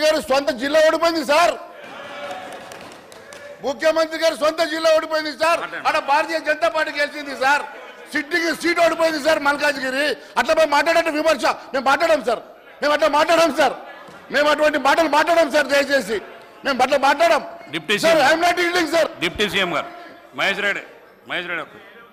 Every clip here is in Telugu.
గారు సొంత జిల్లా ఓడిపోయింది సార్ ముఖ్యమంత్రి గారు సొంత జిల్లా ఓడిపోయింది సార్ అక్కడ భారతీయ జనతా పార్టీ గెలిచింది సార్ సిట్టింగ్ సీట్ ఓడిపోయింది సార్ మల్కాజ్గిరి అట్లా మేము మాట్లాడే విమర్శ మేము మాట్లాడాం సార్ మేము అట్లా మాట్లాడాం సార్ మేము అటువంటి మాటలు మాట్లాడాం సార్ దయచేసి మేము అట్లా మాట్లాడాం deputy sir CM. I'm not yielding sir deputy CM గారు మహేష్ రెడ్డి మహేష్ రెడ్డి ఒక్క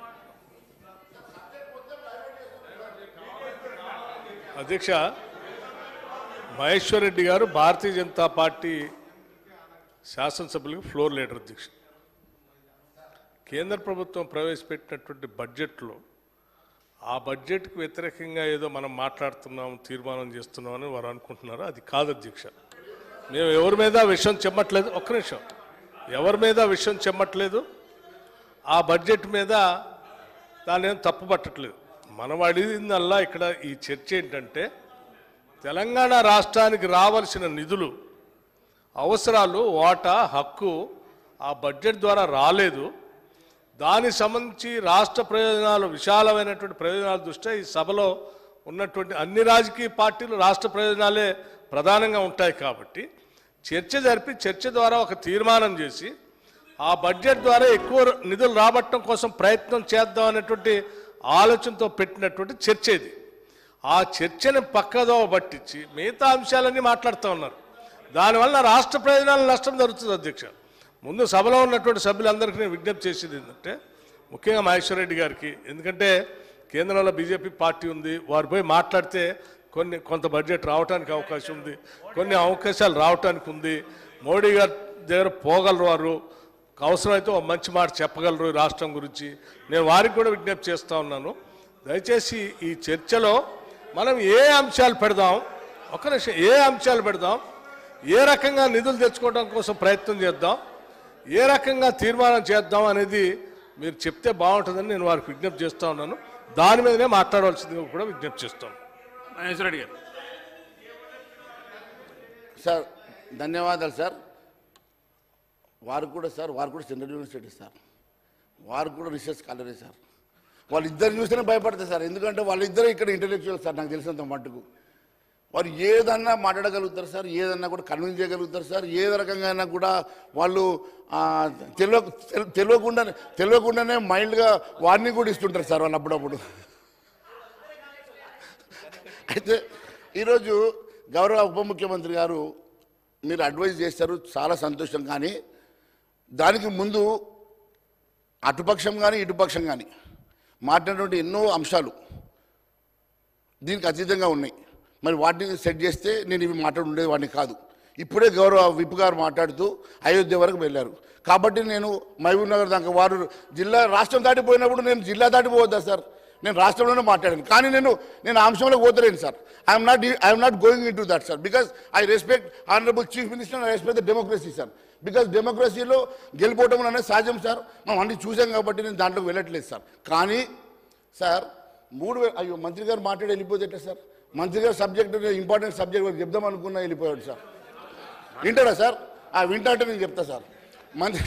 అధ్యక్ష మహేశ్వర్ రెడ్డి గారు భారతీయ జనతా పార్టీ శాసనసభ్యులకు ఫ్లోర్ లీడర్ అధ్యక్ష కేంద్ర ప్రభుత్వం ప్రవేశపెట్టినటువంటి బడ్జెట్లో ఆ బడ్జెట్కి వ్యతిరేకంగా ఏదో మనం మాట్లాడుతున్నాం తీర్మానం చేస్తున్నాం అని వారు అనుకుంటున్నారు అది కాదు అధ్యక్ష మేము ఎవరి మీద విషయం చెమ్మట్లేదు ఒక్క నిమిషం ఎవరి మీద విషయం చెమ్మట్లేదు ఆ బడ్జెట్ మీద దాన్ని ఏం తప్పు పట్టట్లేదు మనం అడిగిందల్లా ఇక్కడ ఈ చర్చ ఏంటంటే తెలంగాణ రాష్ట్రానికి రావాల్సిన నిధులు అవసరాలు వాటా హక్కు ఆ బడ్జెట్ ద్వారా రాలేదు దానికి సంబంధించి రాష్ట్ర ప్రయోజనాలు విశాలమైనటువంటి ప్రయోజనాల దృష్ట్యా ఈ సభలో ఉన్నటువంటి అన్ని రాజకీయ పార్టీలు రాష్ట్ర ప్రయోజనాలే ప్రధానంగా ఉంటాయి కాబట్టి చర్చ జరిపి చర్చ ద్వారా ఒక తీర్మానం చేసి ఆ బడ్జెట్ ద్వారా ఎక్కువ నిధులు రాబట్టడం కోసం ప్రయత్నం చేద్దాం అనేటువంటి ఆలోచనతో పెట్టినటువంటి చర్చ ఇది ఆ చర్చని పక్కదో పట్టించి మిగతా అంశాలన్నీ మాట్లాడుతూ ఉన్నారు దానివల్ల రాష్ట్ర ప్రయోజనాల నష్టం జరుగుతుంది అధ్యక్ష ముందు సభలో ఉన్నటువంటి సభ్యులందరికీ నేను విజ్ఞప్తి చేసేది ఏంటంటే ముఖ్యంగా మహేశ్వర్ రెడ్డి గారికి ఎందుకంటే కేంద్రంలో బీజేపీ పార్టీ ఉంది వారు పోయి మాట్లాడితే కొన్ని కొంత బడ్జెట్ రావడానికి అవకాశం ఉంది కొన్ని అవకాశాలు రావడానికి ఉంది మోడీ గారి దగ్గర పోగలరు వారు అవసరమైతే ఒక మంచి మాట చెప్పగలరు ఈ రాష్ట్రం గురించి నేను వారికి కూడా విజ్ఞప్తి చేస్తూ ఉన్నాను దయచేసి ఈ చర్చలో మనం ఏ అంశాలు పెడదాం ఒక నిమిషం ఏ అంశాలు పెడదాం ఏ రకంగా నిధులు తెచ్చుకోవడం కోసం ప్రయత్నం చేద్దాం ఏ రకంగా తీర్మానం చేద్దాం అనేది మీరు చెప్తే బాగుంటుందని నేను వారికి విజ్ఞప్తి చేస్తూ ఉన్నాను దాని మీదనే మాట్లాడవలసిందిగా కూడా విజ్ఞప్తి చేస్తాను మహేష్ రెడ్డి గారు సార్ ధన్యవాదాలు సార్ వారు కూడా సార్ వారు కూడా సెంట్రల్ యూనివర్సిటీ సార్ వారు కూడా రీసెర్చ్ కాలేరే సార్ వాళ్ళిద్దరు చూస్తేనే భయపడతారు సార్ ఎందుకంటే వాళ్ళిద్దరు ఇక్కడ ఇంటలెక్చువల్ సార్ నాకు తెలిసినంత మట్టుకు వారు ఏదన్నా మాట్లాడగలుగుతారు సార్ ఏదన్నా కూడా కన్విన్స్ చేయగలుగుతారు సార్ ఏ రకంగా అయినా కూడా వాళ్ళు ఆ, తెలియ తెల- తెలియకుండానే తెలియకుండానే మైల్డ్గా వార్నింగ్ కూడా ఇస్తుంటారు సార్ వాళ్ళు అప్పుడప్పుడు అయితే ఈరోజు గౌరవ ఉప ముఖ్యమంత్రి గారు మీరు అడ్వైజ్ చేస్తారు చాలా సంతోషం కానీ దానికి ముందు అటుపక్షం కానీ ఇటుపక్షం కానీ మాట్లాడినటువంటి ఎన్నో అంశాలు దీనికి అతీతంగా ఉన్నాయి మరి వాటిని సెట్ చేస్తే నేను ఇవి మాట్లాడి ఉండేది వాడిని కాదు ఇప్పుడే గౌరవ విప్ గారు మాట్లాడుతూ అయోధ్య వరకు వెళ్ళారు కాబట్టి నేను మహబూబ్ నగర్ దాకా వారు జిల్లా రాష్ట్రం దాటిపోయినప్పుడు నేను జిల్లా దాటిపోవద్దా సార్ నేను రాష్ట్రంలోనే మాట్లాడాను కానీ నేను నేను ఆ అంశంలో పోతలేను sir I'm not I'm not going in to that sir because I respect honourable chief minister I respect the democracy sir because డెమోక్రసీలో గెలిపోవటం అనేది సహజం సార్ మనం అన్ని చూసాం కాబట్టి నేను దాంట్లోకి వెళ్ళట్లేదు సార్ కానీ సార్ మూడు వే అయ్యో మంత్రి గారు మాట్లాడి వెళ్ళిపోతే ఎట్లా సార్ మంత్రి గారు సబ్జెక్ట్ ఇంపార్టెంట్ సబ్జెక్ట్ చెప్దాం అనుకున్నా వెళ్ళిపోయాడు సార్ వింటారా సార్ ఆ వింటా అంటే నేను చెప్తా సార్ మంత్రి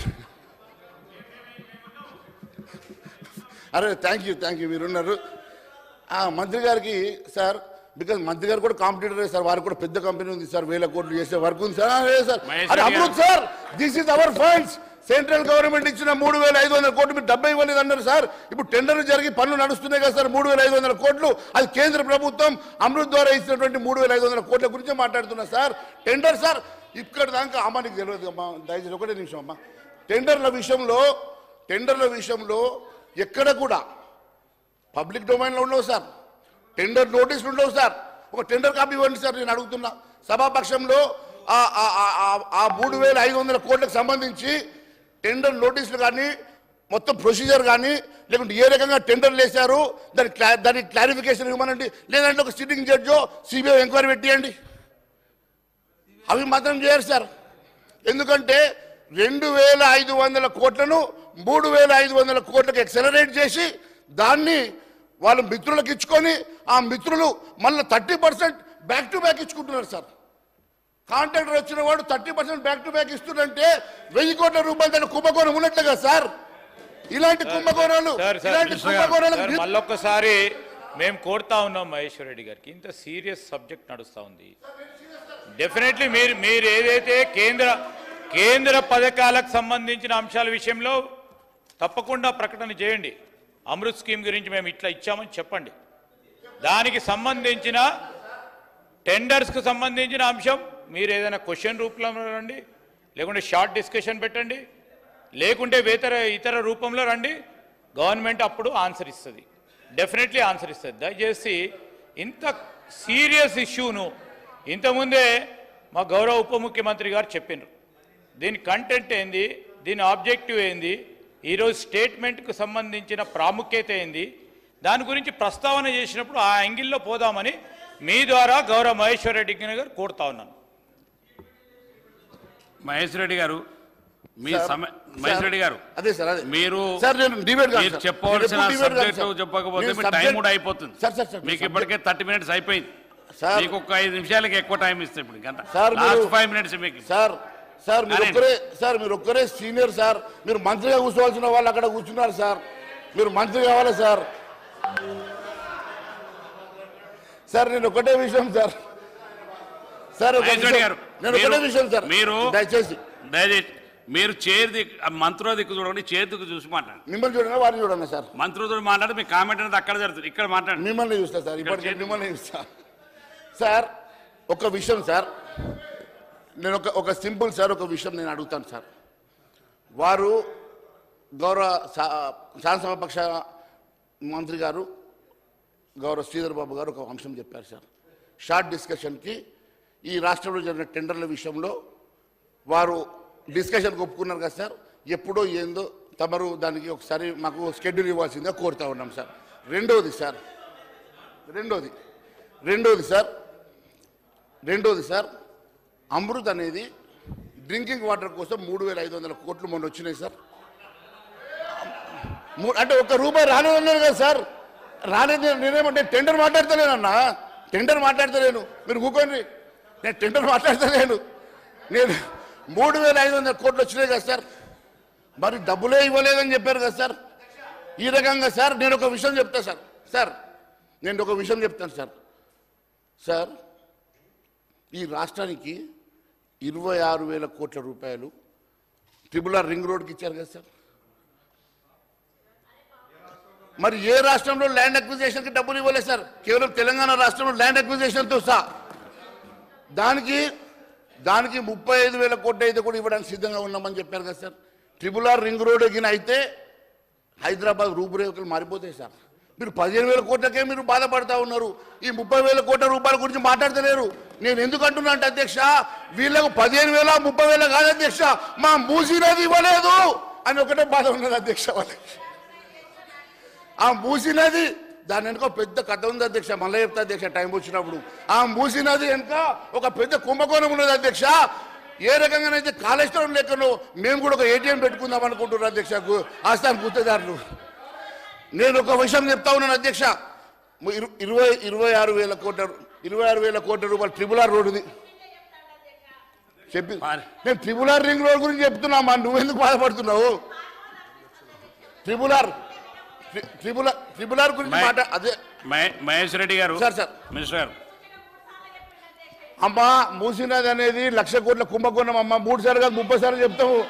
అరే థ్యాంక్ యూ థ్యాంక్ యూ మీరున్నారు ఆ మంత్రి గారికి సార్ బికాజ్ మంత్రి గారు కూడా కాంపిటీటర్ సార్ వారు కూడా పెద్ద కంపెనీ ఉంది సార్ వేల కోట్లు చేసే వర్క్ ఉంది సార్ ఆ, లేదు సార్ మహేష్ అరే రెడ్డి గారు. Amrit sir this is our funds central government ఇచ్చిన మూడు వేల ఐదు వందల కోట్లు మీరు డబ్బై ఇవ్వలేదు అన్నారు సార్ ఇప్పుడు టెండర్లు జరిగి పనులు నడుస్తున్నాయి కదా సార్ మూడు వేల ఐదు వందల కోట్లు అది కేంద్ర ప్రభుత్వం అమృత్ ద్వారా ఇచ్చినటువంటి మూడు వేల ఐదు వందల కోట్ల గురించి మాట్లాడుతున్నా సార్ టెండర్ సార్ ఇక్కడ దాకా అమ్మ నీకు తెలియదు అమ్మా దయచేసి ఒకటే నిమిషం అమ్మా టెండర్ల విషయంలో టెండర్ల విషయంలో ఎక్కడ కూడా పబ్లిక్ డొమైన్లో ఉండవు సార్ టెండర్ నోటీసులు ఉండవు సార్ ఒక టెండర్ కాపీ ఇవ్వండి సార్ నేను అడుగుతున్నా సభాపక్షంలో ఆ- ఆ- ఆ- ఆ- ఆ మూడు వేల ఐదు వందల కోట్లకు సంబంధించి టెండర్ నోటీసులు కానీ మొత్తం ప్రొసీజర్ కానీ లేకుంటే ఏ రకంగా టెండర్లు వేశారు దాని క్లా దానికి క్లారిఫికేషన్ ఇవ్వమనండి లేదంటే ఒక సిట్టింగ్ జడ్జో సిబిఐ ఎంక్వైరీ పెట్టియండి అవి మాత్రం చేయరు సార్ ఎందుకంటే రెండు వేల ఐదు వందల కోట్లను మూడు వేల ఐదు వందల కోట్లకు ఎక్సలరేట్ చేసి దాన్ని వాళ్ళ మిత్రులకు ఇచ్చుకొని ఆ మిత్రులు మళ్ళీ thirty percent back to back ఇచ్చుకుంటున్నారు సార్ కాంట్రాక్టర్ వచ్చిన వాడు thirty percent back to back ఇస్తుందంటే వెయ్యి కోట్ల రూపాయలు దాని కుంభకోణం ఉన్నట్లు కదా సార్ ఇలాంటి కుంభకోణాలు సార్ సార్ ఇలాంటి కృష్ణ గారు, కుంభకోణాలకు సార్, మళ్ళొక్కసారి మేము కోరుతా ఉన్నాం మహేశ్వర్ రెడ్డి గారికి ఇంత సీరియస్ సబ్జెక్ట్ నడుస్తా ఉంది డెఫినెట్లీ మీరు మీరు ఏదైతే కేంద్ర కేంద్ర పథకాలకు సంబంధించిన అంశాల విషయంలో తప్పకుండా ప్రకటన చేయండి అమృత్ స్కీమ్ గురించి మేము ఇట్లా ఇచ్చామని చెప్పండి దానికి సంబంధించిన టెండర్స్కు సంబంధించిన అంశం మీరు ఏదైనా క్వశ్చన్ రూపంలో రండి లేకుంటే షార్ట్ డిస్కషన్ పెట్టండి లేకుంటే వేతర ఇతర రూపంలో రండి గవర్నమెంట్ అప్పుడు ఆన్సర్ ఇస్తుంది డెఫినెట్లీ ఆన్సర్ ఇస్తుంది దయచేసి ఇంత సీరియస్ ఇష్యూను ఇంతకుముందే మా గౌరవ ఉప ముఖ్యమంత్రి గారు చెప్పినారు దీని కంటెంట్ ఏంది దీని ఆబ్జెక్టివ్ ఏంది ఈరోజు స్టేట్మెంట్కు సంబంధించిన ప్రాముఖ్యత ఏంది దాని గురించి ప్రస్తావన చేసినప్పుడు ఆ యాంగిల్లో పోదామని మీ ద్వారా గౌరవ మహేశ్వర రెడ్డి గారు కోరుతా ఉన్నాను మహేష్ రెడ్డి గారు మీ సార్, సమయ మహేష్ రెడ్డి గారు అదే సార్ అదే మీరు సార్ నేను డిబేట్ కాదు మీరు సార్. చెప్పవలసిన నేను ఎప్పుడు డిబేట్ కాదు సబ్జెక్టు సార్. చెప్పకపోతే నేను మీ టైం సబ్జెక్ట్- కూడా అయిపోతుంది సార్ సార్ సార్ మీకు ఇప్పటికే థర్టీ మినిట్స్ అయిపోయింది సార్ మీకు ఒక ఐదు నిమిషాలకి ఎక్కువ టైం ఇస్తే ఇప్పుడు ఇంకంత సార్, మీరు- లాస్ట్ ఫైవ్ మినిట్స్ మీకు సార్ సార్ మీరు అరే. ఒక్కరే సార్ మీరు ఒక్కరే సీనియర్ సార్ మీరు మంత్రిగా కూర్చోవాల్సిన వాళ్ళు అక్కడ కూర్చున్నారు సార్ మీరు మంత్రి కావాలి సార్ సార్ నేను ఒకటే విషయం సార్ సార్ ఒక మహేష్ రెడ్డి విషయం. గారు, నేను ఒకటే మీరు- విషయం సార్ మీరు దయచేసి దయచేసి మీరు చేరు దిక్కు ఆ మంత్రుల దిక్కు చూడండి చేరు దిక్కు చూసి మాట్లాడండి మిమ్మల్ని చూడండి వారిని చూడండి సార్ మంత్రులతో మాట్లాడి మీ కామెంట్ అనేది అక్కడ జరుగుతుంది ఇక్కడ మాట్లాడండి మిమ్మల్ని చూస్తా సార్ ఇప్పటికే చేయండి. మిమ్మల్ని చూస్తా సార్ ఒక విషయం సార్ నేను ఒక ఒక సింపుల్ సార్ ఒక విషయం నేను అడుగుతాను సార్ వారు గౌరవ శా- శాసనసభాపక్ష మంత్రి గారు గౌరవ శ్రీధర్ బాబు గారు ఒక అంశం చెప్పారు సార్ షార్ట్ డిస్కషన్కి ఈ రాష్ట్రంలో జరిగిన టెండర్ల విషయంలో వారు డిస్కషన్ ఒప్పుకున్నారు కదా సార్ ఎప్పుడో ఏందో తమరు దానికి ఒకసారి మాకు షెడ్యూల్ ఇవ్వాల్సిందిగా కోరుతా ఉన్నాం సార్ రెండోది సార్ రెండోది రెండోది సార్ రెండోది సార్ అమృత్ అనేది డ్రింకింగ్ వాటర్ కోసం మూడు వేల ఐదు వందల కోట్లు మొన్న వచ్చినాయి సార్ మూ- అంటే ఒక్క రూపాయి రాలేదన్నారు కదా సార్ రాలేదు నేను- నేనేమంటే టెండర్ మాట్లాడతలేనన్నా టెండర్ మాట్లాడతలేను మీరు కూకోండి నేను టెండర్ మాట్లాడతలేను నేను మూడు వేల ఐదు వందల కోట్లు వచ్చినాయి కదా సార్ మరి డబ్బులే ఇవ్వలేదని చెప్పారు కదా సార్ ఈ రకంగా సార్ నేను ఒక విషయం చెప్తా సార్ సార్ నేను ఒక విషయం చెప్తాను సార్ సార్ ఈ రాష్ట్రానికి ఇరవై ఆరు వేల కోట్ల రూపాయలు ట్రిబుల్ ఆర్ రింగ్ రోడ్కి ఇచ్చారు కదా సార్ మరి ఏ రాష్ట్రంలో ల్యాండ్ అక్విజిషన్కి డబ్బులు ఇవ్వలేదు సార్ కేవలం తెలంగాణ రాష్ట్రంలో ల్యాండ్ అక్విజిషన్తో సహా దానికి దానికి ముప్పై ఐదు వేల కోట్లు అయితే కూడా ఇవ్వడానికి సిద్ధంగా ఉన్నామని చెప్పారు కదా sir triple R ring road ఎగిన అయితే హైదరాబాద్ రూపురేఖలు మారిపోతాయి సార్ మీరు పదిహేను వేల కోట్లకే మీరు బాధపడతా ఉన్నారు ఈ ముప్పై వేల కోట్ల రూపాయల గురించి మాట్లాడతలేరు నేను ఎందుకు అంటున్నా అంటే అధ్యక్ష వీళ్ళకు పదిహేను వేల ముప్పై వేల కాదు అధ్యక్ష మా మూసీ నది ఇవ్వలేదు అని ఒకటే బాధ ఉన్నది అధ్యక్ష వాళ్ళకి ఆ మూసీ నది దాని వెనుక పెద్ద కథ ఉంది అధ్యక్ష మళ్ళీ చెప్తా అధ్యక్ష టైం వచ్చినప్పుడు ఆ మూసీ నది వెనుక ఒక పెద్ద కుంభకోణం ఉన్నది అధ్యక్ష ఏ రకంగానైతే కాళేశ్వరం లెక్కను మేము కూడా ఒక ఏటీఎం పెట్టుకుందాం అనుకుంటున్నాం అధ్యక్ష గు- ఆస్థాన గుత్తేదారులు నేను ఒక విషయం చెప్తా ఉన్నాను అధ్యక్ష ము- ఇరు- ఇరవై ఇరవై ఆరు వేల కోట్ల ఇరవై ఆరు వేల కోట్ల రూపాయలు ట్రిపుల్ ఆర్ రోడ్డుది చెప్పి మరి. నేను ట్రిపుల్ ఆర్ రింగ్ రోడ్ గురించి చెప్తున్నామా నువ్వెందుకు బాధపడుతున్నావు ట్రిపుల్ ఆర్ ట్రి- ట్రిపుల్ ఆర్ ట్రిపుల్ ఆర్ గురించి మై- మాట అదే మహే- మహేష్ రెడ్డి గారు సార్, సార్. మినిస్టర్ గారు అమ్మా మూసినది అనేది లక్ష కోట్ల కుంభకోణం అమ్మ మూడు సార్లు కాదు ముప్పై సార్లు చెప్తాము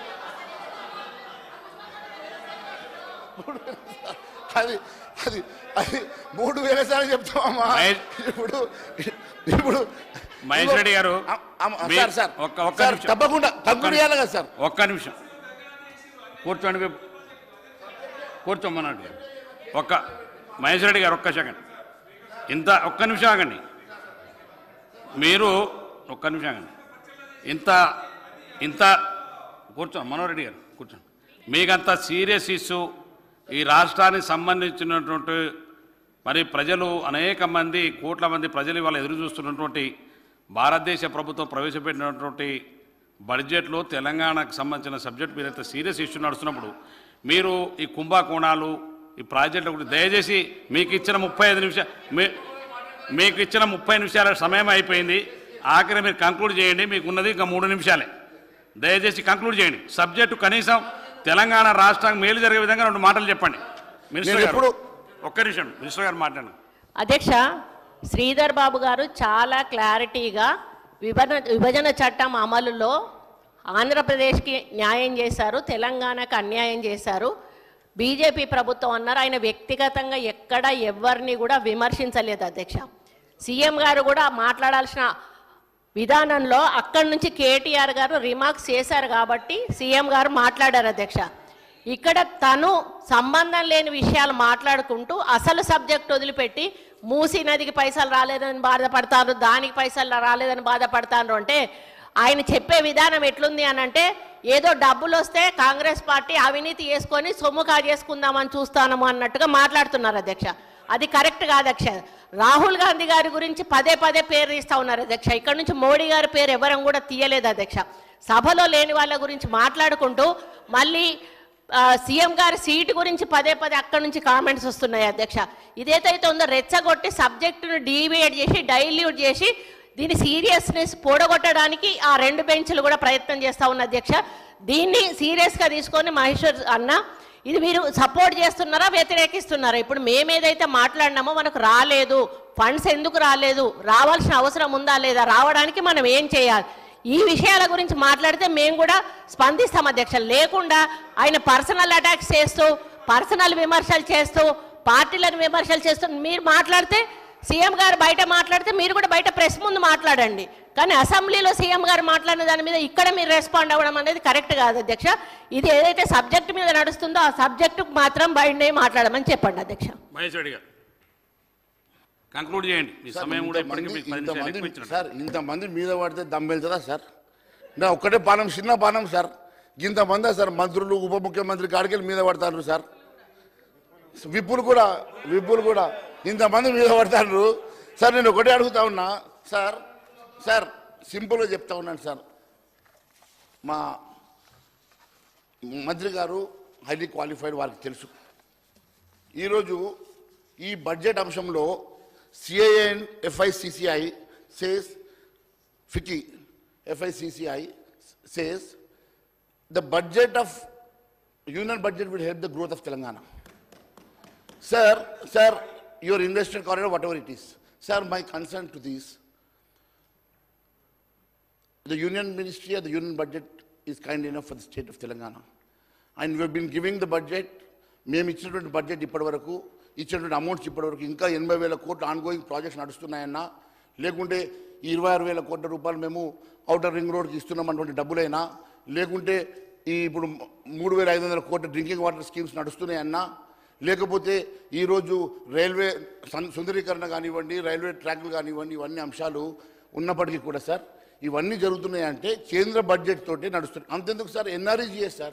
అది అది అది మూడు వేల సార్లు చెప్తామమ్మా మహేష్- ఇప్పుడు ఇప్పుడు మహేష్ రెడ్డి గారు, అమ్మ, అమ్మ, మీ- సార్ సార్ ఒక్క- ఒక్క సార్, నిమిషం. తప్పకుండా ఒక్క తగ్గుడు నిమిషం. కదా సార్ ఒక్క నిమిషం కూర్చోండి బాబు. కూర్చోమన్నట్టు ఒక్క మహేష్ రెడ్డి గారు ఒక్క సెకండ్ ఇంత ఒక్క నిమిషం ఆగండి మీరు ఒక్క నిమిషం ఆగండి ఇంత ఇంత కూర్చో మనోహర్ రెడ్డి గారు కూర్చోండి మీకంత సీరియస్ ఇష్యూ ఈ రాష్ట్రానికి సంబంధించినటువంటి మరి ప్రజలు అనేక మంది కోట్ల మంది ప్రజలు ఇవాళ ఎదురు చూస్తున్నటువంటి భారతదేశ ప్రభుత్వం ప్రవేశపెట్టినటువంటి బడ్జెట్లో తెలంగాణకు సంబంధించిన సబ్జెక్ట్ మీద ఇంత సీరియస్ ఇష్యూ నడుస్తున్నప్పుడు మీరు ఈ కుంభకోణాలు ఈ ప్రాజెక్టుల గురించి దయచేసి మీకు ఇచ్చిన ముప్పై ఐదు నిమిషాలు మీ మీకు ఇచ్చిన ముప్పై నిమిషాల సమయం అయిపోయింది ఆఖరి మీరు కంక్లూడ్ చేయండి మీకు ఉన్నది ఇంకా మూడు నిమిషాలే దయచేసి కంక్లూడ్ చేయండి సబ్జెక్టు కనీసం తెలంగాణ రాష్ట్రానికి మేలు జరిగే విధంగా రెండు మాటలు చెప్పండి మినిస్టర్ నేను గారు ఎప్పుడు- ఒక్క నిమిషం మినిస్టర్ గారు మాట్లాడండి అధ్యక్ష శ్రీధర్ బాబు గారు చాలా క్లారిటీగా విభజన విభజన చట్టం అమలులో ఆంధ్రప్రదేశ్కి న్యాయం చేశారు తెలంగాణకు అన్యాయం చేశారు బీజేపీ ప్రభుత్వం అన్నారు ఆయన వ్యక్తిగతంగా ఎక్కడ ఎవరిని కూడా విమర్శించలేదు అధ్యక్ష సీఎం గారు కూడా మాట్లాడాల్సిన విధానంలో అక్కడి నుంచి కేటీఆర్ గారు రిమార్క్స్ చేశారు కాబట్టి సీఎం గారు మాట్లాడారు అధ్యక్ష ఇక్కడ తను సంబంధం లేని విషయాలు మాట్లాడుకుంటూ అసలు సబ్జెక్ట్ వదిలిపెట్టి మూసీ నదికి పైసలు రాలేదని బాధపడతారు దానికి పైసలు రాలేదని బాధపడతారు అంటే ఆయన చెప్పే విధానం ఎట్లుంది అని అంటే ఏదో డబ్బులు వస్తే కాంగ్రెస్ పార్టీ అవినీతి చేసుకొని సొమ్ము కాజేసుకుందామని చూస్తాము అన్నట్టుగా మాట్లాడుతున్నారు అధ్యక్ష అది కరెక్ట్ కాదు అధ్యక్ష రాహుల్ గాంధీ గారి గురించి పదే పదే పేరు తీస్తా ఉన్నారు అధ్యక్ష ఇక్కడ నుంచి మోడీ గారి పేరు ఎవరం కూడా తీయలేదు అధ్యక్ష సభలో లేని వాళ్ళ గురించి మాట్లాడుకుంటూ మళ్ళీ ఆ, సీఎం గారి సీటు గురించి పదే పదే అక్కడి నుంచి కామెంట్స్ వస్తున్నాయి అధ్యక్ష ఇదేదైతే ఉందో రెచ్చగొట్టి సబ్జెక్టును డీవియేట్ చేసి డైల్యూట్ చేసి దీని సీరియస్నెస్ పొడగొట్టడానికి ఆ రెండు బెంచ్లు కూడా ప్రయత్నం చేస్తా ఉన్న అధ్యక్ష దీన్ని సీరియస్గా తీసుకొని మహేశ్వర్ అన్న ఇది మీరు సపోర్ట్ చేస్తున్నారా వ్యతిరేకిస్తున్నారా ఇప్పుడు మేము ఏదైతే మాట్లాడినామో మనకు రాలేదు ఫండ్స్ ఎందుకు రాలేదు రావాల్సిన అవసరం ఉందా లేదా రావడానికి మనం ఏం చేయాలి ఈ విషయాల గురించి మాట్లాడితే మేము కూడా స్పందిస్తాం అధ్యక్ష లేకుండా ఆయన పర్సనల్ అటాక్స్ చేస్తూ పర్సనల్ విమర్శలు చేస్తూ పార్టీలను విమర్శలు చేస్తూ మీరు మాట్లాడితే సీఎం గారు బయట మాట్లాడితే మీరు కూడా బయట ప్రెస్ ముందు మాట్లాడండి కానీ అసెంబ్లీలో సీఎం గారు మాట్లాడిన దాని మీద ఇక్కడ మీరు రెస్పాండ్ అవ్వడం అనేది కరెక్ట్ కాదు అధ్యక్ష ఇది ఏదైతే సబ్జెక్ట్ మీద నడుస్తుందో ఆ సబ్జెక్టుకు మాత్రం బయట మాట్లాడమని చెప్పండి అధ్యక్ష మహేష్ రెడ్డి గారు కంక్లూడ్ చేయండి మీ సమయం కూడా ఇప్పటికీ మీకు పది నిమిషాలు ఎక్కువ ఇంతమంది ఇచ్చినట్టు సార్ ఇంతమంది మీద పడితే దమ్ వెళ్తుందా సార్ నా ఒక్కటే పానం చిన్న పానం సార్ ఇంతమంది సార్ మంత్రులు ఉప ముఖ్యమంత్రి కాడికెళ్ళి మీద పడతారు సార్ విప్పులు కూడా విప్పులు కూడా ఇంతమంది మీద పడతారు సార్ నేను ఒకటే అడుగుతా ఉన్నా సార్ సార్ సింపుల్గా చెప్తా ఉన్నాను సార్ మా మంత్రి గారు హైలీ క్వాలిఫైడ్ వారికి తెలుసు ఈరోజు ఈ బడ్జెట్ అంశంలో CIN FICCI says FICCI FICCI says the budget of union budget will help the growth of Telangana sir sir your invested corridor whatever it is sir my concern to this the union ministry or the union budget is kind enough for the state of Telangana. And we have been giving the budget, మేము ఇచ్చినటువంటి బడ్జెట్ ఇప్పటి వరకు ఇచ్చినటువంటి అమౌంట్స్ ఇప్పటి వరకు ఇంకా ఎనభై వేల కోట్ల ఆన్గోయింగ్ ప్రాజెక్ట్స్ నడుస్తున్నాయన్నా లేకుంటే ఈ ఇరవై ఆరు వేల కోట్ల రూపాయలు మేము అవుటర్ రింగ్ రోడ్కి ఇస్తున్నామన్నటువంటి డబ్బులైనా లేకుంటే ఈ ఇప్పుడు మూడు వేల ఐదు వందల కోట్ల డ్రింకింగ్ వాటర్ స్కీమ్స్ నడుస్తున్నాయన్నా లేకపోతే ఈరోజు రైల్వే సం- సుందరీకరణ కానివ్వండి రైల్వే ట్రాక్లు కానివ్వండి ఇవన్నీ అంశాలు ఉన్నప్పటికీ కూడా సార్ ఇవన్నీ జరుగుతున్నాయంటే కేంద్ర బడ్జెట్ తోటి నడుస్తున్నాయి అంతెందుకు సార్ ఎన్ఆర్ఈజిఎస్ సార్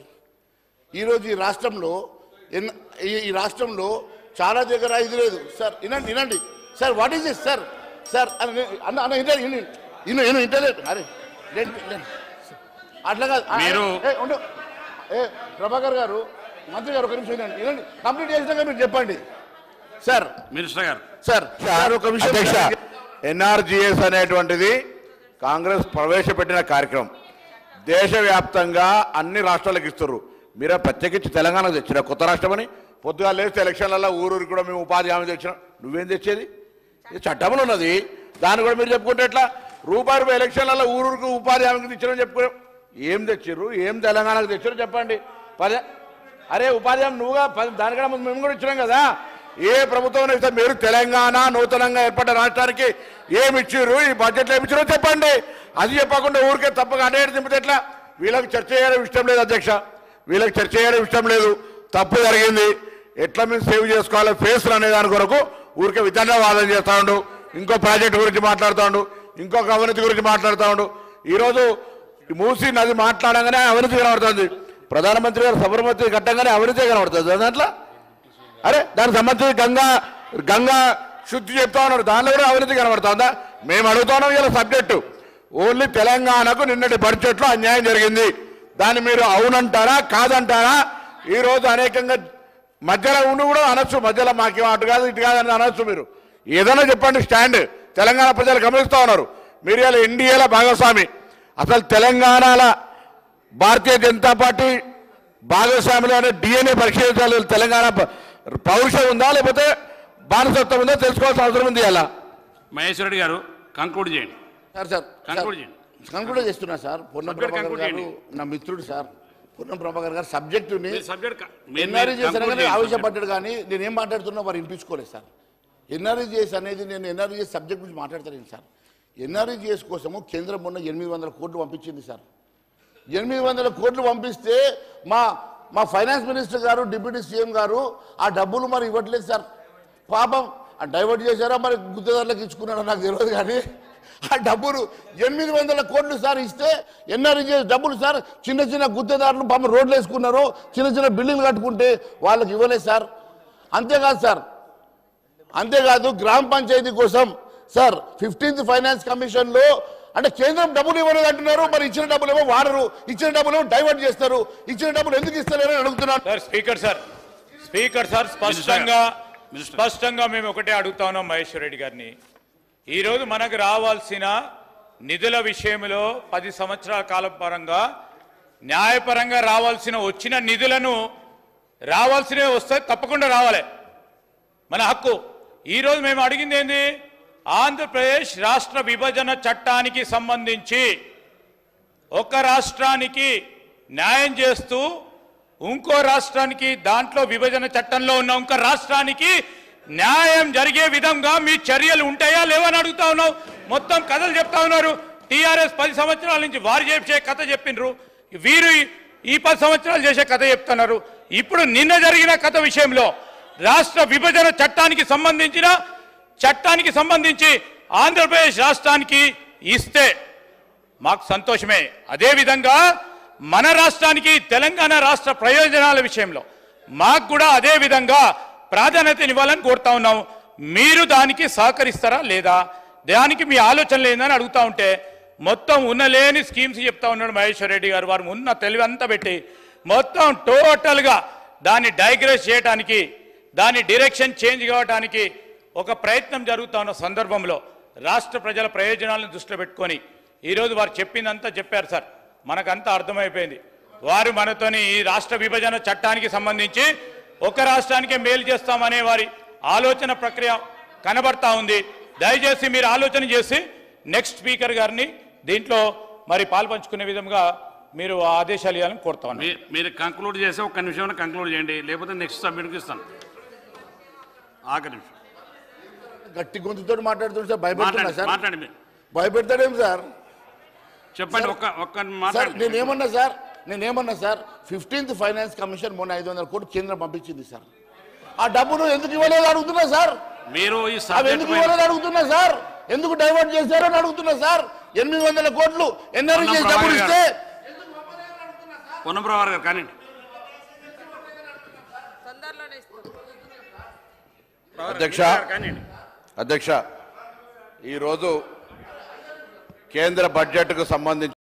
ఈరోజు ఈ రాష్ట్రంలో ఎన్ ఈ ఈ రాష్ట్రంలో చాలా దగ్గర ఇది లేదు సార్ వినండి వినండి sir what is this sir sir అన్న నేను- అన్న అన్న ఇంటర్ ఇను ఇను ఇను ఇంటర్నెట్ అరే లేండి, లేండి. అట్లా కాదు ఆ, మీరు- ఏ, ఉండు ఏ ప్రభాకర్ గారు మంత్రి గారు ఒక నిమిషం వినండి వినండి కంప్లీట్ చేసినాక మీరు చెప్పండి సార్ మినిస్టర్ గారు సార్ సార్ ఒక విషయం అధ్యక్ష ఎన్ఆర్జిఎస్ అనేటువంటిది కాంగ్రెస్ ప్రవేశపెట్టిన కార్యక్రమం దేశవ్యాప్తంగా అన్ని రాష్ట్రాలకు ఇస్తారు మీరే ప్రత్యేకించి తెలంగాణకు తెచ్చిన కొత్త రాష్ట్రమని పొద్దుగా లేస్తే ఎలక్షన్లలో ఊరూరు కూడా మేము ఉపాధి హామీ తెచ్చిన నువ్వేం తెచ్చేది ఇది చట్టంలో ఉన్నది దాన్ని కూడా మీరు చెప్పుకుంటే ఎట్లా రూపాయి రూపాయి ఎలక్షన్లలో ఊరూరుకు ఉపాధి హామీకి తెచ్చినారని చెప్పుకున్నాం ఏం తెచ్చిర్రు ఏం తెలంగాణకు తెచ్చారు చెప్పండి పదే అరే ఉపాధి హామీ నువ్వుగా పది దానికన్నా ముందు మేము కూడా ఇచ్చినాం కదా ఏ ప్రభుత్వం ఇస్తే మీరు తెలంగాణ నూతనంగా ఏర్పడ్డ రాష్ట్రానికి ఏమి ఇచ్చారు ఈ బడ్జెట్లో ఏమి ఇచ్చారో చెప్పండి అది చెప్పకుండా ఊరికే తప్పక అడేడు దింపితే ఎట్లా వీళ్ళకి చర్చ చేయడం ఇష్టం లేదు అధ్యక్ష వీళ్ళకి చర్చ చేయడం ఇష్టం లేదు తప్పు జరిగింది ఎట్లా మేము సేవ్ చేసుకోవాలి ఫేస్లు అనే దాని కొరకు ఊరికే విధానవాదం చేస్తా ఉండు ఇంకో ప్రాజెక్ట్ గురించి మాట్లాడుతూ ఉండు ఇంకొక అవినీతి గురించి మాట్లాడుతూ ఉండు ఈరోజు ఈ మూసి నది మాట్లాడంగానే అవినీతి కనబడుతుంది ప్రధానమంత్రి గారు సబర్మతి కట్టంగానే అవినీతి కనబడుతుంది దాంట్లో అరే దానికి సంబంధించి గంగా గంగా శుద్ధి చెప్తా ఉన్నారు దానిలో కూడా అవినీతి కనబడుతుందా మేము అడుగుతున్నాం ఇలా సబ్జెక్టు ఓన్లీ తెలంగాణకు నిన్నటి బడ్జెట్లో అన్యాయం జరిగింది దాన్ని మీరు అవునంటారా కాదంటారా ఈ రోజు అనేకంగా మధ్యలో ఉండి కూడా అనొచ్చు మధ్యలో మాకేం అటు కాదు ఇటు కాదు అని అనొచ్చు మీరు ఏదైనా చెప్పండి స్టాండ్ తెలంగాణ ప్రజలు గమనిస్తూ ఉన్నారు మీరు ఇలా ఎన్డీఏల భాగస్వామి అసలు తెలంగాణల భారతీయ జనతా పార్టీ భాగస్వాములు అనే డిఎన్ఏ పరిశీలించాలి తెలంగాణ ప- పౌరుషం ఉందా లేకపోతే బానిసత్వం ఉందా తెలుసుకోవాల్సిన అవసరం ఉంది అలా మహేష్ రెడ్డి గారు కంక్లూడ్ చేయండి సార్ సార్ Conclude చేయండి. కన్క్లూడ్ చేస్తున్నా sir Ponnam Subject Prabhakar conclude గారు నా మిత్రుడు సార్ పొన్నం ప్రభాకర్ గారు సబ్జెక్టుని మీరు సబ్జెక్ట్ క- మీరు- ఎన్ఆర్ఈ మీరు చేసిన conclude కానీ చేయండి ఆవేశపడ్డాడు కానీ నేను ఏం మాట్లాడుతున్నా వారు వినిపించుకోలేదు సార్ ఎన్ఆర్ఈజిఎస్ అనేది నేను ఎన్ఆర్ఈజిఎస్ సబ్జెక్ట్ గురించి మాట్లాడతాను సార్ ఎన్ఆర్ఈజిఎస్ కోసము కేంద్రం మొన్న ఎనిమిది వందల కోట్లు పంపించింది సార్ ఎనిమిది వందల కోట్లు పంపిస్తే మా మా ఫైనాన్స్ మినిస్టర్ గారు డిప్యూటీ సీఎం గారు ఆ డబ్బులు మరి ఇవ్వట్లేదు సార్ పాపం ఆ డైవర్ట్ చేశారా మరి గుత్తదారులకు ఇచ్చుకున్నారో నాకు తెలియదు కానీ ఆ డబ్బులు ఎనిమిది వందల కోట్లు సార్ ఇస్తే ఎన్ఆర్ఈజీ డబ్బులు సార్ చిన్న చిన్న గుత్తేదారులు పాపం రోడ్లు వేసుకున్నారు చిన్న చిన్న బిల్డింగ్లు కట్టుకుంటే వాళ్ళకి ఇవ్వలేదు సార్ అంతేకాదు సార్ అంతేకాదు గ్రామ పంచాయతీ కోసం సార్ ఫిఫ్టీన్త్ ఫైనాన్స్ కమిషన్ లో అంటే కేంద్రం డబ్బులు ఇవ్వలేదు అంటున్నారు మరి ఇచ్చిన డబ్బులు ఏమో వాడరు ఇచ్చిన డబ్బులు ఏమో డైవర్ట్ చేస్తారు ఇచ్చిన డబ్బులు ఎందుకు ఇస్తలేరు అని అడుగుతున్నాను సార్ స్పీకర్ సార్ స్పీకర్ సార్ స్పష్టంగా మినిస్టర్. స్పష్టంగా మేము ఒకటే అడుగుతా ఉన్నాం మహేశ్వర్ రెడ్డి గారిని ఈరోజు మనకు రావాల్సిన నిధుల విషయంలో పది సంవత్సరాల కాలం పరంగా న్యాయపరంగా రావాల్సిన వచ్చిన నిధులను రావాల్సినవి వస్తే తప్పకుండా రావాలి మన హక్కు ఈరోజు మేము అడిగింది ఏంది ఆంధ్రప్రదేశ్ రాష్ట్ర విభజన చట్టానికి సంబంధించి ఒక రాష్ట్రానికి న్యాయం చేస్తూ ఇంకో రాష్ట్రానికి దాంట్లో విభజన చట్టంలో ఉన్న ఇంకో రాష్ట్రానికి న్యాయం జరిగే విధంగా మీ చర్యలు ఉంటాయా లేవని అడుగుతా ఉన్నావు మొత్తం కథలు చెప్తా ఉన్నారు టీఆర్ఎస్ పది సంవత్సరాల నుంచి వారు చేసే కథ చెప్పిండ్రు వీరు ఈ- ఈ పది సంవత్సరాలు చేసే కథ చెప్తున్నారు ఇప్పుడు నిన్న జరిగిన కథ విషయంలో రాష్ట్ర విభజన చట్టానికి సంబంధించిన చట్టానికి సంబంధించి ఆంధ్రప్రదేశ్ రాష్ట్రానికి ఇస్తే మాకు సంతోషమే అదేవిధంగా మన రాష్ట్రానికి తెలంగాణ రాష్ట్ర ప్రయోజనాల విషయంలో మాకు కూడా అదే విధంగా ప్రాధాన్యతనివ్వాలని కోరుతా ఉన్నాం మీరు దానికి సహకరిస్తారా లేదా దానికి మీ ఆలోచన లేదని అడుగుతా ఉంటే మొత్తం ఉన్నలేని స్కీమ్స్ చెప్తా ఉన్నాడు మహేశ్వర్ రెడ్డి గారు వారు ఉన్న తెలివి అంతా పెట్టి మొత్తం టోటల్గా దాన్ని డైగ్రెస్ చేయడానికి దాని డైరెక్షన్ చేంజ్ కావడానికి ఒక ప్రయత్నం జరుగుతా ఉన్న సందర్భంలో రాష్ట్ర ప్రజల ప్రయోజనాలను దృష్టిలో పెట్టుకొని ఈరోజు వారు చెప్పిందంతా చెప్పారు సార్ మనకంతా అర్థమైపోయింది వారు మనతోని ఈ రాష్ట్ర విభజన చట్టానికి సంబంధించి ఒక రాష్ట్రానికే మేలు చేస్తామనే వారి ఆలోచన ప్రక్రియ కనబడతా ఉంది దయచేసి మీరు ఆలోచన చేసి నెక్స్ట్ స్పీకర్ గారిని దీంట్లో మరి పాల్పంచుకునే విధంగా మీరు ఆదేశాలు ఇవ్వాలని కోరుతా ఉన్నాను మీ- మీరు కంక్లూడ్ చేసి ఒక్క నిమిషం కంక్లూడ్ చేయండి లేకపోతే నెక్స్ట్ సబ్మిట్కి ఇస్తాను ఆఖరి నిమిషం గట్టి గొంతుతో మాట్లాడుతున్నారు సార్ భయపెడుతున్నా మాట్లాడండి సార్ మాట్లాడండి మీరు భయపెడతాడేం సార్ చెప్పండి ఒక్క ఒక్క సార్ మాట్లాడండి నేనేమన్నా సార్ నేనేమన్నా సార్ ఫిఫ్టీన్త్ ఫైనాన్స్ కమిషన్ మొన్న ఐదు వందల కోట్లు కేంద్రం పంపించింది సార్ ఆ డబ్బును ఎందుకు ఇవ్వలేదు అడుగుతున్నా సార్ మీరు ఈ అవి సబ్జెక్ట్ ఎందుకు ఇవ్వలేదు అడుగుతున్నా సార్ ఎందుకు డైవర్ట్ చేశారో అని అడుగుతున్నా సార్ ఎనిమిది వందల కోట్లు ఎన్ఆర్ఈ అన్నం డబ్బులు ప్రభాకర్ ఇస్తే పొన్నప్రవారు గారు కానీ అధ్యక్ష కానీ అధ్యక్ష ఈరోజు కేంద్ర బడ్జెట్కు సంబంధించి